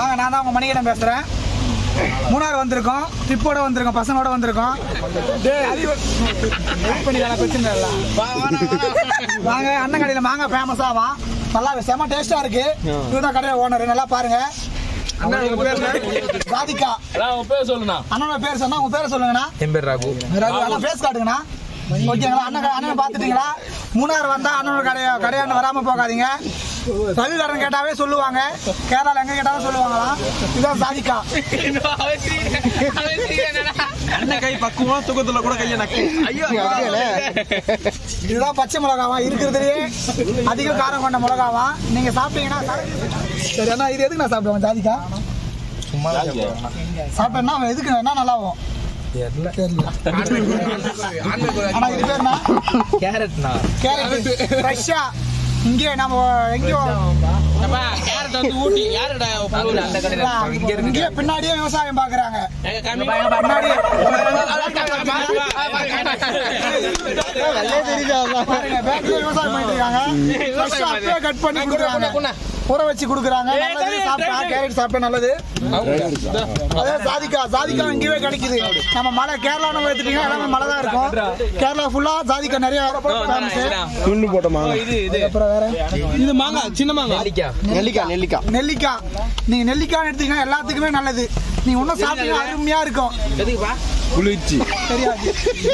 வாங்க நான் தான் உங்க மணிகண்டன் பேசுறேன் மூணார் வந்திருக்கோம் ட்ரிப்போட வந்திருக்கோம் பசங்களோட வந்திருக்கோம் டேய், அறிவு- வெயிட் பண்ணி வேணா பிரச்சனை இல்ல. வாங்க அண்ணன் கடையில் மாங்காய் ஃபேமஸ் ஆவான் நல்லா செம டேஸ்டா இருக்கு இதுதான் கடையில் ஓனர் நல்லா பாருங்க ராதிகா அண்ணனோட பேர் சொன்னா உங்க பேரை சொல்லுங்கண்ணா என் பேர் ராகு ரகு, அண்ணா ஃபேஸ் காட்டுங்கண்ணா ஓகேங்களா அண்ணன் அண்ணன் பார்த்துட்டீங்களா மூணார் வந்தா அண்ணனோட கடையை கடையாண்டு வராம போகாதீங்க ரகு கடன் கேட்டாவே சொல்லுவாங்க கேரளால எங்க கேட்டாலும் சொல்லுவாங்களாம் இதுதான் சாதிக்கா அண்ணன் கை பக்குவம் தூக்கத்துல கூட கையை நக்கு ஐயோ இதுதான் பச்சை மிளகாவா இருக்கிறதுலயே அதிக காரம் கொண்ட மிளகாவா நீங்க சாப்பிட்டீங்கன்னா சரி அண்ணா இது எதுக்கு நான் சாப்பிடுவேன் ஜாதிக்கா சும்மா சாப்பிட்டேன்னா எதுக்கு என்ன நல்லாவும் தெரியல தெரியல ஆனா இது பேர் என்ன கேரட்னா கேரட் ஃப்ரெஷ்ஷா இங்கே நம்ம எங்கேயோ கேரட் வந்து ஊட்டி யாருடா அந்த கடையில இங்க இருக்கு இங்கே பின்னாடியே விவசாயம் பாக்குறாங்க பின்னாடியே பாருங்க பேக்ல விவசாயம் பண்ணிட்டு இருக்காங்க ஃப்ரெஷ்ஷா அப்படியே கட் பண்ணி கொடுக்குறாங்க ஊற வச்சு கொடுக்குறாங்க நல்லது சாப்பிட்டா கேரட் சாப்பிட்டா நல்லது அதே சாதிக்கா சாதிக்கா இங்கேயே கிடைக்குது நம்ம மலை கேரளா நம்ம எடுத்துட்டீங்கன்னா எல்லாமே மலை தான் இருக்கும் கேரளா ஃபுல்லா சாதிக்கா நிறைய ஃபேமஸ் துண்டு போட்ட மாங்காய் இது இது அப்புறம் வேற இது மாங்காய் சின்ன மாங்காய் நெல்லிக்காய் நெல்லிக்காய் நெல்லிக்காய் நெல்லிக்காய் நீங்க நெல்லிக்காய் எடுத்தீங்கன்னா எல்லாத்துக்குமே நல்லது நீங்க இன்னும் சாப்பிட்டீங்க அருமையா இருக்கும் எதுக்குப்பா குளிர்ச்சி தெரியாது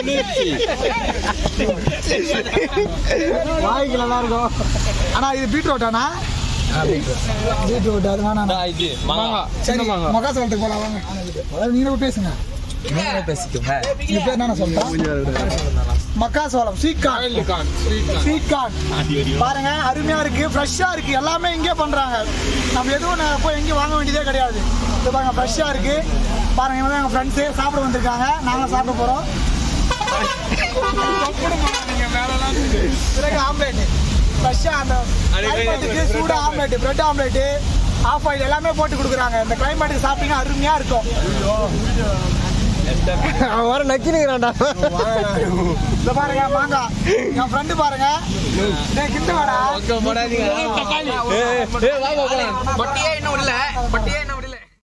வாய்க்கு நல்லா இருக்கும் ஆனா இது பீட்ரூட்டானா பீட்ரூட் அது வேணாம் இது மாங்காய் சரி மகாசோளத்துக்கு போலாம் வாங்க அதாவது நீங்களும் பேசுங்க நீங்களே பேசிக்கோங்க இது பேர் என்ன சொல்றேன் மக்காசோளம் ஸ்வீட்கார்ன் ஸ்வீட்கார்ன் பாருங்க அருமையா இருக்கு ஃப்ரெஷ்ஷா இருக்கு எல்லாமே இங்கே பண்றாங்க நம்ம எதுவும் நே- போய் எங்கேயும் வாங்க வேண்டியதே கிடையாது இது பாருங்க ஃப்ரெஷ்ஷா இருக்கு பாருங்க இவங்க எங்க ஃப்ரெண்ட்ஸு சாப்பிட வந்திருக்காங்க நாங்களும் சாப்பிட போறோம் பிறகு ஆம்லேட் ஃப்ரெஷ்ஷா அந்த கிளைமேட்டுக்கு சூட omelette bread omelette half oil எல்லாமே போட்டு கொடுக்குறாங்க இந்த கிளைமேட்டுக்கு சாப்பிட்டீங்கன்னா அருமையா இருக்கும் அவன் வர நக்கினுங்கிறான்டா இந்த பாருங்க மாங்காய் என் ஃப்ரெண்டு பாருங்க டேய், கிட்ட வாடா போடாதீங்க பட்டியே இன்னும் இல்ல பட்டியே இன்னும்